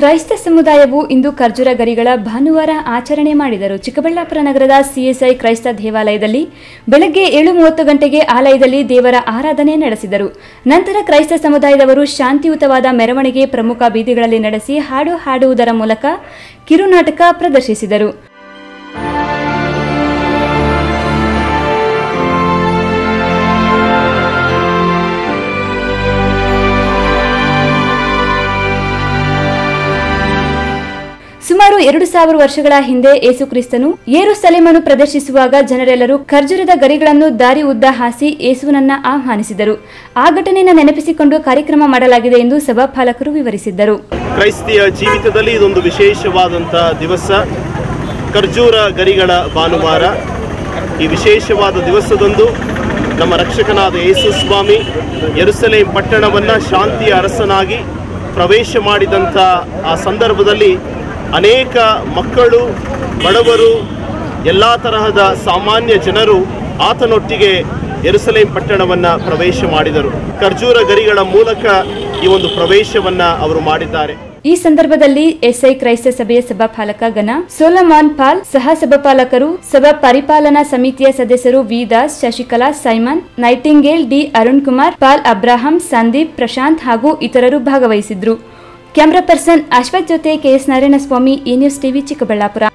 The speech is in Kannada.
ಕ್ರೈಸ್ತ ಸಮುದಾಯವು ಇಂದು ಖರ್ಜೂರ ಗರಿಗಳ ಭಾನುವಾರ ಆಚರಣೆ ಮಾಡಿದರು ಚಿಕ್ಕಬಳ್ಳಾಪುರ ನಗರದ ಸಿಎಸ್ಐ ಕ್ರೈಸ್ತ ದೇವಾಲಯದಲ್ಲಿ ಬೆಳಗ್ಗೆ ಏಳು ಮೂವತ್ತು ಗಂಟೆಗೆ ಆಲಯದಲ್ಲಿ ದೇವರ ಆರಾಧನೆ ನಡೆಸಿದರು ನಂತರ ಕ್ರೈಸ್ತ ಸಮುದಾಯದವರು ಶಾಂತಿಯುತವಾದ ಮೆರವಣಿಗೆ ಪ್ರಮುಖ ಬೀದಿಗಳಲ್ಲಿ ನಡೆಸಿ ಹಾಡು ಹಾಡುವುದರ ಮೂಲಕ ಕಿರುನಾಟಕ ಪ್ರದರ್ಶಿಸಿದರು ಸುಮಾರು ಎರಡು ಸಾವಿರ ವರ್ಷಗಳ ಹಿಂದೆ ಏಸುಕ್ರಿಸ್ತನು ಏರು ಸಲೆಮನು ಪ್ರದರ್ಶಿಸುವಾಗ ಜನರೆಲ್ಲರೂ ಖರ್ಜೂರದ ಗರಿಗಳನ್ನು ದಾರಿ ಉದ್ದ ಹಾಸಿ ಏಸುವನನ್ನ ಆಹ್ವಾನಿಸಿದರು ಆ ಘಟನೆಯನ್ನು ನೆನಪಿಸಿಕೊಂಡು ಕಾರ್ಯಕ್ರಮ ಮಾಡಲಾಗಿದೆ ಎಂದು ಸಭಾಪಾಲಕರು ವಿವರಿಸಿದ್ದರು ಕ್ರೈಸ್ತಿಯ ಜೀವಿತದಲ್ಲಿ ಇದೊಂದು ವಿಶೇಷವಾದಂಥ ದಿವಸ ಖರ್ಜೂರ ಗರಿಗಳ ಭಾನುವಾರ ಈ ವಿಶೇಷವಾದ ದಿವಸದಂದು ನಮ್ಮ ರಕ್ಷಕನಾದ ಯೇಸು ಸ್ವಾಮಿ ಯೆರೂಸಲೇಮ್ ಪಟ್ಟಣವನ್ನು ಶಾಂತಿಯ ಅರಸನಾಗಿ ಪ್ರವೇಶ ಮಾಡಿದಂಥ ಆ ಸಂದರ್ಭದಲ್ಲಿ ಅನೇಕ ಮಕ್ಕಳು ಬಡವರು ಎಲ್ಲ ತರಹದ ಸಾಮಾನ್ಯ ಜನರು ಆತನೊಟ್ಟಿಗೆ ಯೆರೂಸಲೇಮ್ ಪಟ್ಟಣವನ್ನು ಪ್ರವೇಶ ಮಾಡಿದರು ಖರ್ಜೂರ ಗರಿಗಳ ಮೂಲಕ ಈ ಒಂದು ಪ್ರವೇಶವನ್ನು ಅವರು ಮಾಡಿದ್ದಾರೆ ಈ ಸಂದರ್ಭದಲ್ಲಿ ಎಸ್ಐ ಕ್ರೈಸ್ತ ಸಭೆಯ ಸಭಾಪಾಲಕ ಗಣ ಸೋಲಮಾನ್ ಪಾಲ್ ಸಹ ಸಭಾಪಾಲಕರು ಸಭಾ ಪರಿಪಾಲನಾ ಸಮಿತಿಯ ಸದಸ್ಯರು V Das Shashikala Simon Nightingale D Arun Kumar Paul Abraham Sandeep Prashanth ಹಾಗೂ ಇತರರು ಭಾಗವಹಿಸಿದ್ರು ಕ್ಯಾಮರಾ ಪರ್ಸನ್ ಅಶ್ವಥ್ ಜೊತೆ ಕೆಎಸ್ ನಾರಾಯಣಸ್ವಾಮಿ ಈ ನ್ಯೂಸ್ ಟಿವಿ ಚಿಕ್ಕಬಳ್ಳಾಪುರ